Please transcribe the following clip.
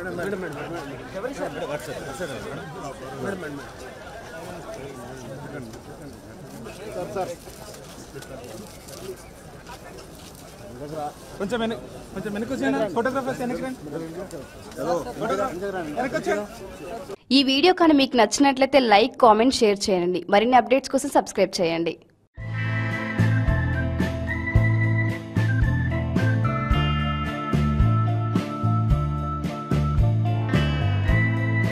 కొంచెం వెనక కొంచెం వెనక్కి వచ్చేయండి ఫోటోగ్రాఫర్స్ వెనక్కి రండి వెనక్కి వచ్చేయండి ఈ వీడియో కానీ మీకు నచ్చినట్లయితే లైక్ కామెంట్ షేర్ చేయండి మరిన్ని అప్డేట్స్ కోసం సబ్స్క్రైబ్ చేయండి